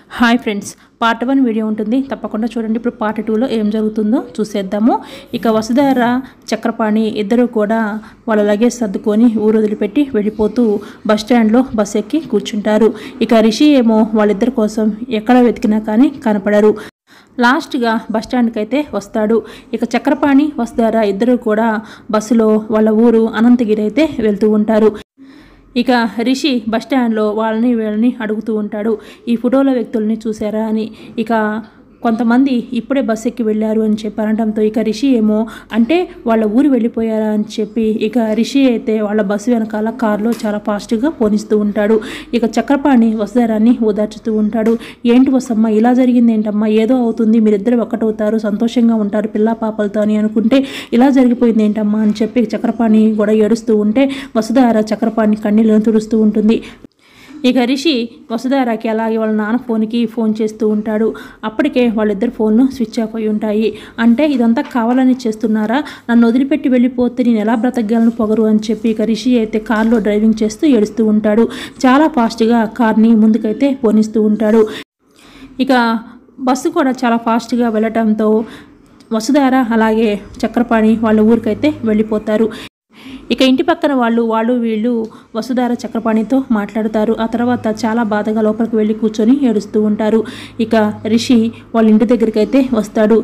hi friends part one video ఉంటుంది తప్పకుండా చూడండి ఇప్పుడు పార్ట్ టూలో ఏం జరుగుతుందో చూసేద్దాము ఇక వసుధార చక్రపాణి ఇద్దరు కూడా వాళ్ళ లగేజ్ సర్దుకొని ఊరు వదిలిపెట్టి వెళ్ళిపోతూ బస్ స్టాండ్లో బస్ ఎక్కి కూర్చుంటారు ఇక రిషి ఏమో వాళ్ళిద్దరి కోసం ఎక్కడ వెతికినా కానీ కనపడరు లాస్ట్గా బస్ స్టాండ్కి అయితే వస్తాడు ఇక చక్రపాణి వసుధార ఇద్దరు కూడా బస్సులో వాళ్ళ ఊరు అనంతగిరి అయితే వెళ్తూ ఉంటారు ఇక రిషి బస్ స్టాండ్లో వాళ్ళని వీళ్ళని అడుగుతూ ఉంటాడు ఈ ఫోటోలో వ్యక్తుల్ని చూసారా అని ఇక కొంతమంది ఇప్పుడే బస్ ఎక్కి వెళ్ళారు అని చెప్పి అనడంతో ఇక రిషి ఏమో అంటే వాళ్ళ ఊరు వెళ్ళిపోయారా అని చెప్పి ఇక రిషి అయితే వాళ్ళ బస్సు వెనకాల కారులో చాలా ఫాస్ట్గా పోనిస్తూ ఉంటాడు ఇక చక్రపాణి వసుధారాన్ని ఓదార్చుతూ ఉంటాడు ఏంటి వసమ్మ ఇలా జరిగింది ఏంటమ్మా ఏదో అవుతుంది మీరిద్దరు ఒక్కటవుతారు సంతోషంగా ఉంటారు పిల్ల పాపలతో అని అనుకుంటే ఇలా జరిగిపోయింది ఏంటమ్మా అని చెప్పి చక్రపాణి కూడా ఏడుస్తూ ఉంటే వసుధార చక్రపాణి కన్నీళ్ళను తుడుస్తూ ఉంటుంది ఇక రిషి వసుధారాకి అలాగే వాళ్ళ నాన్న ఫోన్కి ఫోన్ చేస్తూ ఉంటాడు అప్పటికే వాళ్ళిద్దరు ఫోన్లు స్విచ్ ఆఫ్ అయి ఉంటాయి అంటే ఇదంతా కావాలని చేస్తున్నారా నన్ను వదిలిపెట్టి వెళ్ళిపోతే నేను ఎలా బ్రతకగలను పొగరు అని చెప్పి ఇక రిషి అయితే కార్లో డ్రైవింగ్ చేస్తూ ఏడుస్తూ ఉంటాడు చాలా ఫాస్ట్గా కార్ని ముందుకైతే పోనిస్తూ ఉంటాడు ఇక బస్సు కూడా చాలా ఫాస్ట్గా వెళ్ళటంతో వసుధార అలాగే చక్రపాణి వాళ్ళ ఊరికైతే వెళ్ళిపోతారు ఇక ఇంటి పక్కన వాళ్ళు వాళ్ళు వీళ్ళు వసుధార చక్రపాణితో మాట్లాడతారు ఆ తర్వాత చాలా బాధగా లోపలికి వెళ్ళి కూర్చొని ఏడుస్తూ ఉంటారు ఇక రిషి వాళ్ళ ఇంటి దగ్గరికి అయితే వస్తాడు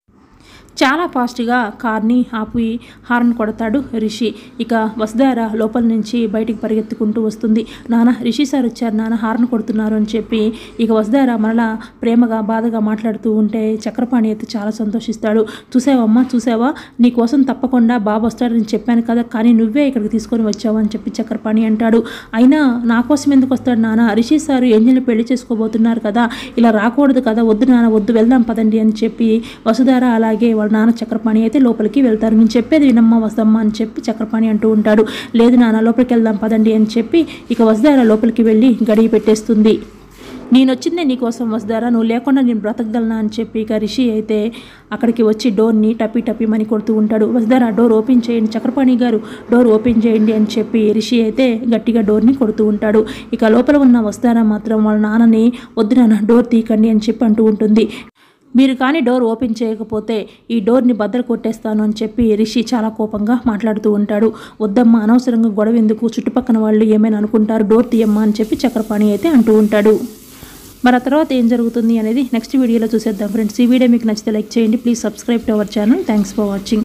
చాలా ఫాస్ట్గా కార్ని ఆపి హార్న్ కొడతాడు రిషి ఇక వసుధార లోపల నుంచి బయటికి పరిగెత్తుకుంటూ వస్తుంది నాన్న రిషి సార్ వచ్చారు నాన్న హార్న్ కొడుతున్నారు అని చెప్పి ఇక వసుధార మరలా ప్రేమగా బాధగా మాట్లాడుతూ ఉంటే చక్రపాణి అయితే చాలా సంతోషిస్తాడు చూసావమ్మా చూసావా నీ కోసం తప్పకుండా బాబు వస్తాడని చెప్పాను కదా కానీ నువ్వే ఇక్కడికి తీసుకొని వచ్చావు అని చెప్పి చక్రపాణి అంటాడు అయినా నా కోసం ఎందుకు వస్తాడు నాన్న రిషి సారు ఏంజల్ని పెళ్లి చేసుకోబోతున్నారు కదా ఇలా రాకూడదు కదా వద్దు నాన్న వద్దు వెళ్దాం పదండి అని చెప్పి వసుధార అలాగే వాళ్ళ నాన్న చక్రపాణి అయితే లోపలికి వెళ్తారు నేను చెప్పేది వినమ్మ వసమ్మ అని చెప్పి చక్రపాణి అంటూ ఉంటాడు లేదు నాన్న లోపలికి వెళ్దాం పదండి అని చెప్పి ఇక వసుధార లోపలికి వెళ్ళి గడియ పెట్టేస్తుంది నేను వచ్చిందే నీకోసం వసుధారా నువ్వు లేకుండా నేను బ్రతకగలనా అని చెప్పి ఇక రిషి అయితే అక్కడికి వచ్చి డోర్ని టపి టపి మని కొడుతూ ఉంటాడు వసుధారా డోర్ ఓపెన్ చేయండి చక్రపాణి గారు డోర్ ఓపెన్ చేయండి అని చెప్పి రిషి అయితే గట్టిగా డోర్ని కొడుతూ ఉంటాడు ఇక లోపల ఉన్న వసుధారా మాత్రం వాళ్ళ నాన్నని వద్దు నాన్న డోర్ తీకండి అని చెప్పి అంటూ ఉంటుంది మీరు కానీ డోర్ ఓపెన్ చేయకపోతే ఈ డోర్ని బద్దలు కొట్టేస్తాను అని చెప్పి రిషి చాలా కోపంగా మాట్లాడుతూ ఉంటాడు వద్దమ్మా అనవసరంగా గొడవ ఎందుకు చుట్టుపక్కల వాళ్ళు ఏమైనా అనుకుంటారు డోర్ తీయమ్మా అని చెప్పి చక్రపాణి అయితే అంటూ ఉంటాడు మరి ఆ తర్వాత ఏం జరుగుతుంది అనేది నెక్స్ట్ వీడియోలో చూసేద్దాం ఫ్రెండ్స్ ఈ వీడియో మీకు నచ్చితే లైక్ చేయండి please subscribe to our channel thanks for watching